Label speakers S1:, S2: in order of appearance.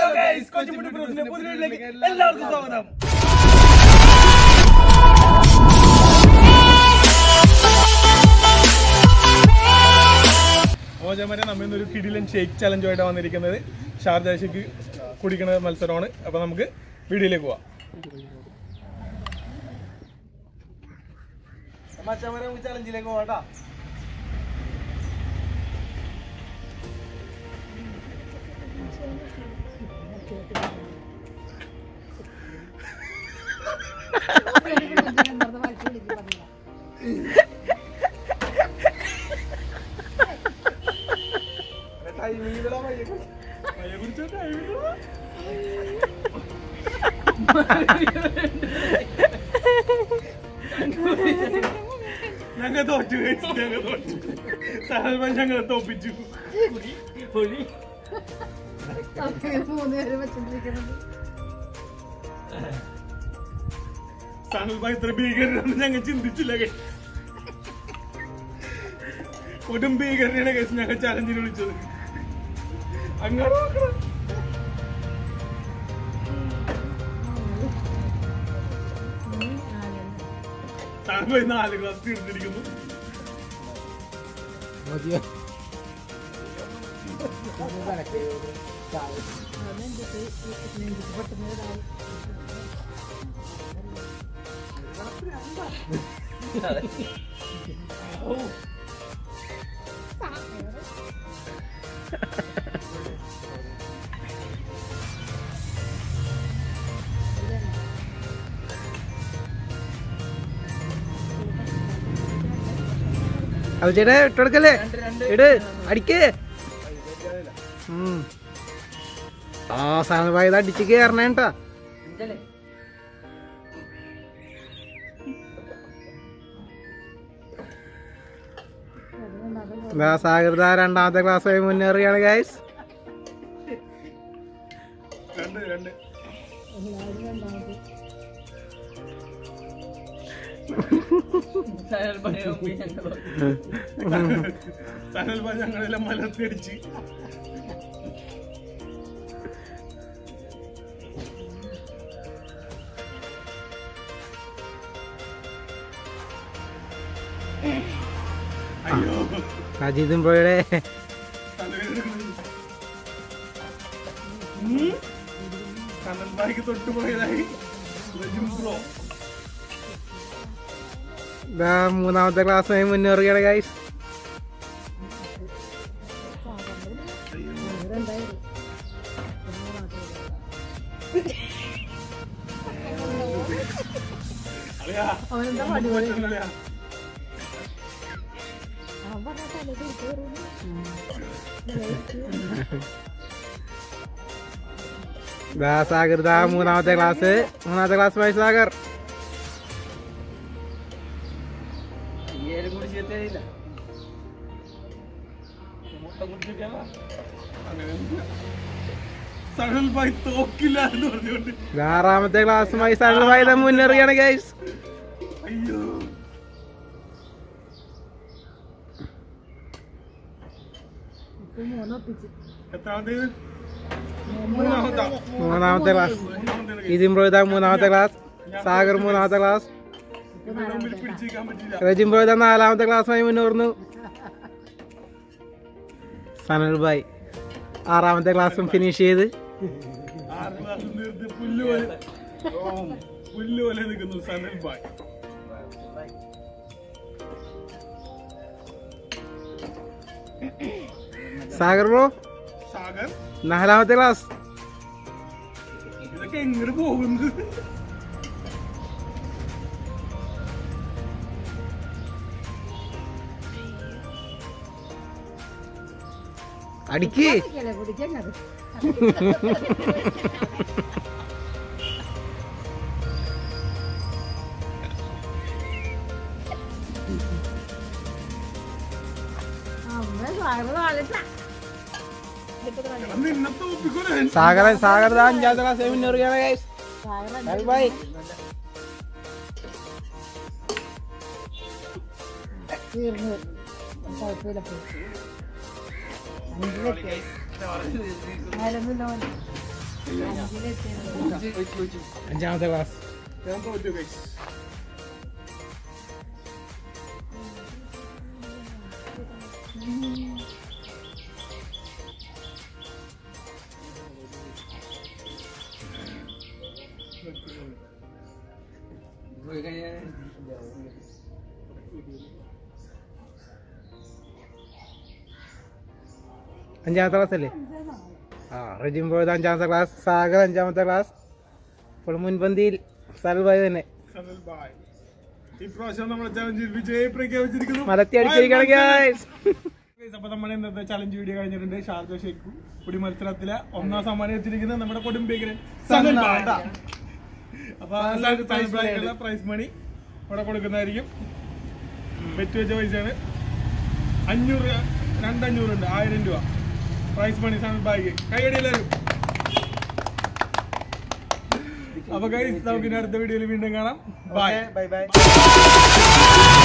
S1: guys, കൊച്ചുമുട്ടി ബ്രോസിന്റെ പുതിയ വീഡിയോയിലേക്ക് എല്ലാവർക്കും സ്വാഗതം ഓജമരെ നമ്മ ഇന്നൊരു കിടിലൻ ഷേക്ക് ചലഞ്ചുമായിട്ട് വന്നിരിക്കുന്നത് ഷാർജ ഷേക്ക് കുടിക്കുന്ന മത്സരമാണ് അപ്പൊ നമുക്ക് വീഡിയോയിലേക്ക് പോവാം മച്ചാമരെ നമുക്ക് ചലഞ്ചിലേക്ക് പോവാട്ടാ ഞങ്ങൾ തോറ്റു guys. ഞങ്ങൾ തോറ്റു സഹൽമാൻ ഞങ്ങളെ തോപ്പിച്ചു
S2: മൂന്നുപേര് വെച്ചോണ്ടിരിക്കുന്നത്
S1: സഹൽമാൻ ഇത്ര ഭീകരനാണെന്ന് ഞങ്ങൾ ചിന്തിച്ചില്ല guys. കൊടും ഭീകരനാണ് കേസ് ഞങ്ങൾ ചലഞ്ചിന് വിളിച്ചത് അങ്ങോട്ട് നോക്കണം സഹൽമാൻ നാല് ഗ്ലാസ് തീർന്നിരിക്കുന്നു
S3: അത് ചേട്ടാ ഇട്ടെടുക്കല്ലേ ഇട് അടിക്കേ ഉം. ആ സാധനം ഇത് അടിച്ച് കയറണേട്ടാ സാഗൃത രണ്ടാമത്തെ ക്ലാസ് ആയി മുന്നേറുകയാണ് ഗൈസ്
S1: രണ്ട് രണ്ട് സഹൽമാൻ ഞങ്ങളെല്ലാം മലർത്തിയടിച്ച് അയ്യോ
S3: അജിതും പോയുടെ
S1: കണ്ണൻബായിക്ക് തൊട്ടുപോയതായി ബ്രോ
S3: ഇതാ മൂന്നാമത്തെ ക്ലാസ് ആയി മുന്നേറുകയാണ് ഗൈസ്
S1: അളിയാ
S2: അവനെന്താ
S1: നമുക്ക് പറ്റുന്നില്ല അളിയാ.
S3: ഇതാ സാഗർ ഇതാ മൂന്നാമത്തെ ക്ലാസ് മൂന്നാമത്തെ ക്ലാസ് ആയി സാഗർ
S1: സഹൽ ഭായ് തോക്കില്ല എന്ന് പറഞ്ഞുകൊണ്ട്
S3: ഇതാ ആറാമത്തെ ക്ലാസ്സുമായി സാഗർ ഭായി ഇതാ മുന്നേറുകയാണ് ഗൈസ്
S1: അയ്യോ
S2: ഇപ്പൊ മൂന്നൊപ്പിച്ച്
S1: എത്രാമത്തേത് മൂന്നാമത്തെ
S3: മൂന്നാമത്തെ ക്ലാസ്
S1: മൂന്നാമത്തേത്
S3: ഇതിം ബ്രോ ഇതാ മൂന്നാമത്തെ ക്ലാസ് സാഗർ മൂന്നാമത്തെ ക്ലാസ്
S1: ഇതിന്റെ മുമ്പിൽ പിടിച്ചിരിക്കാൻ പറ്റില്ല
S3: റജിം ബ്രോ ഇതാ നാലാമത്തെ ക്ലാസ്സുമായി മുന്നേറുന്നു സനൽ ഭായ് ആറാമത്തെ ക്ലാസ്സും ഫിനിഷ് ചെയ്ത്
S1: ആറ് ക്ലാസ് നിർത്തി പുല്ല് പോലെ പുല്ല് പോലെ നിൽക്കുന്നു സനൽ ഭായ്
S3: സാഗർ ബ്രോ
S1: സാഗർ
S3: നാലാമത്തെ ക്ലാസ്
S1: ഇതൊക്കെ എങ്ങനെ പോകുന്നു
S3: അടിക്ക്
S2: കുടിക്കല്ലേ കുടിക്കങ്ങത് അമ്മ സാഗര നാലിട്ടാ
S1: നിന്നെ തോപ്പിക്കൂലേ
S3: സാഗർ സാഗർ ഇതാ അഞ്ചാമത്തെ ക്ലാസ് മുന്നേറുകയാണ് ഗൈസ്
S2: സാഗര
S3: ബൈ
S2: തീർന്നു കുഴപ്പമില്ല പോയി അഞ്ചിലെത്തി നേരൊന്നുമില്ല മോനെ അഞ്ചിലെത്തിയത്
S3: അഞ്ചാമത്തെ ക്ലാസ്
S1: ഞാൻ തോറ്റു guys.
S3: അഞ്ചാമത്തെ ക്ലാസ് അല്ലേ ആ റജിമ്പോഴത് അഞ്ചാമത്തെ ക്ലാസ് സാഗർ അഞ്ചാമത്തെ ക്ലാസ് ഇപ്പോൾ മുൻപന്തിയിൽ സൽവായ് തന്നെ
S1: സനൽ ബായ്. ഇപ്രാവശ്യം നമ്മളെ ചലഞ്ച് വിജയി പ്രഖ്യാപിച്ചിരിക്കുന്നു
S3: മലത്തി അടിച്ചിരിക്കണം guys.
S1: Guys, അപ്പൊ നമ്മുടെ ഇന്നത്തെ ചലഞ്ച് വീഡിയോ കഴിഞ്ഞിട്ടുണ്ട് ഷാർജ ഷേഖു കുടി മത്സരത്തിലെ ഒന്നാം സമ്മാനം എത്തിയിരിക്കുന്നത് നമ്മുടെ കൊടുമ്പേക്കരൻ സനൽ ബായ്. അപ്പൊ സനൽ പ്രൈസ് മണി ഇവിടെ കൊടുക്കുന്നതായിരിക്കും വെറ്റ് വെച്ച പൈസയാണ് അഞ്ഞൂറ് രൂപ രണ്ടഞ്ഞൂറുണ്ട് ആയിരം രൂപ പ്രൈസ് മണി സനൽ ബാഗ് കൈയടി എല്ലാവരും അപ്പൊ ഗൈസ് നമുക്ക് ഇനി അടുത്ത വീഡിയോയിൽ വീണ്ടും കാണാം ബൈ
S3: ബൈ ബൈ